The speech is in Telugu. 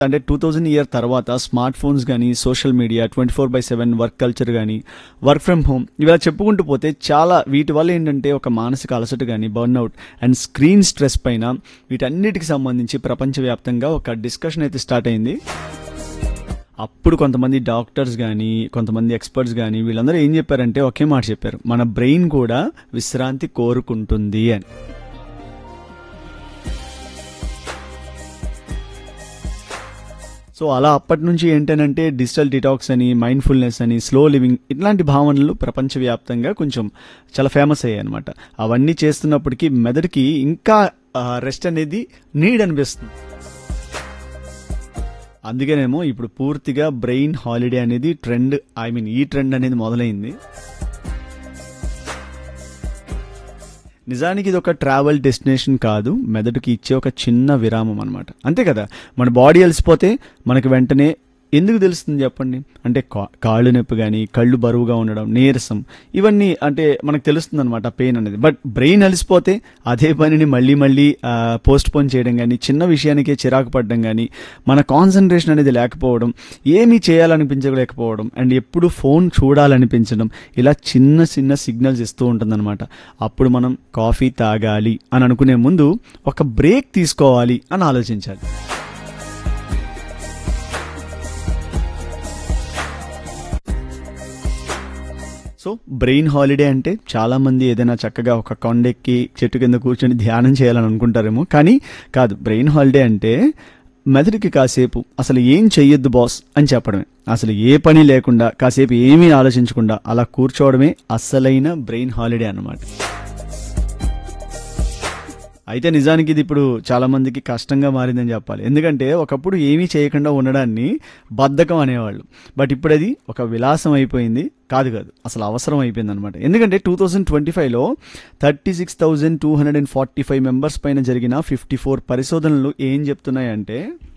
అంటే టూ థౌజండ్ ఇయర్ తర్వాత స్మార్ట్ ఫోన్స్ కానీ social media twenty four by seven work culture కానీ వర్క్ ఫ్రమ్ హోమ్ ఇలా చెప్పుకుంటూ పోతే చాలా వీటి వల్ల ఏంటంటే ఒక మానసిక అలసట కానీ బర్న్అవుట్ అండ్ స్క్రీన్ స్ట్రెస్ పైన వీటన్నిటికి సంబంధించి ప్రపంచవ్యాప్తంగా ఒక డిస్కషన్ అయితే స్టార్ట్ అయింది అప్పుడు కొంతమంది డాక్టర్స్ కానీ కొంతమంది ఎక్స్పర్ట్స్ కానీ వీళ్ళందరూ ఏం చెప్పారంటే ఒకే మాట చెప్పారు మన బ్రెయిన్ కూడా విశ్రాంతి కోరుకుంటుంది అని సో అలా అప్పటి నుంచి ఏంటనంటే డిజిటల్ డిటాక్స్ అని మైండ్ఫుల్నెస్ అని స్లో లివింగ్ ఇట్లాంటి భావనలు ప్రపంచవ్యాప్తంగా కొంచెం చాలా ఫేమస్ అయ్యాయి అనమాట అవన్నీ చేస్తున్నప్పటికీ మెదడుకి ఇంకా రెస్ట్ అనేది నీడ్ అనిపిస్తుంది అందుకేనేమో ఇప్పుడు పూర్తిగా బ్రెయిన్ హాలిడే అనేది ట్రెండ్ ఐ మీన్ ఈ ట్రెండ్ అనేది మొదలైంది నిజానికి ఇది ఒక ట్రావెల్ డెస్టినేషన్ కాదు మెదడుకి ఇచ్చే ఒక చిన్న విరామం అనమాట అంతే కదా మన బాడీ అలసిపోతే మనకి వెంటనే ఎందుకు తెలుస్తుంది చెప్పండి అంటే కా- కాళ్ళు నొప్పి కానీ కళ్ళు బరువుగా ఉండడం నీరసం ఇవన్నీ అంటే మనకు తెలుస్తుంది అనమాట పెయిన్ అనేది బట్ బ్రెయిన్ అలసిపోతే అదే పనిని మళ్ళీ మళ్ళీ పోస్ట్ పోన్ చేయడం కానీ చిన్న విషయానికే చిరాకు పడడం కానీ మన కాన్సన్ట్రేషన్ అనేది లేకపోవడం ఏమీ చేయాలనిపించలేకపోవడం అండ్ ఎప్పుడు ఫోన్ చూడాలనిపించడం ఇలా చిన్న చిన్న సిగ్నల్స్ ఇస్తూ ఉంటుందన్నమాట అప్పుడు మనం కాఫీ తాగాలి అని అనుకునే ముందు ఒక బ్రేక్ తీసుకోవాలి అని ఆలోచించాలి సో బ్రెయిన్ హాలిడే అంటే చాలా మంది ఏదైనా చక్కగా ఒక కొండెక్కి చెట్టు కింద కూర్చొని ధ్యానం చేయాలని అనుకుంటారేమో కానీ కాదు బ్రెయిన్ హాలిడే అంటే మెదడుకి కాసేపు అసలు ఏం చెయ్యొద్దు బాస్ అని చెప్పడమే అసలు ఏ పని లేకుండా కాసేపు ఏమీ ఆలోచించకుండా అలా కూర్చోవడమే అసలైన బ్రెయిన్ హాలిడే అన్నమాట అయితే నిజానికి ఇది ఇప్పుడు చాలా మందికి కష్టంగా మారిందని చెప్పాలి ఎందుకంటే ఒకప్పుడు ఏమీ చేయకుండా ఉండడాన్ని బద్ధకం అనేవాళ్ళు బట్ ఇప్పుడు అది ఒక విలాసం అయిపోయింది కాదు కాదు అసలు అవసరం అయిపోయింది అనమాట ఎందుకంటే టూ థౌజండ్ ట్వంటీ ఫైవ్లో thirty six thousand two hundred and forty five members పైన జరిగిన ఫిఫ్టీ ఫోర్ పరిశోధనలు ఏం చెప్తున్నాయంటే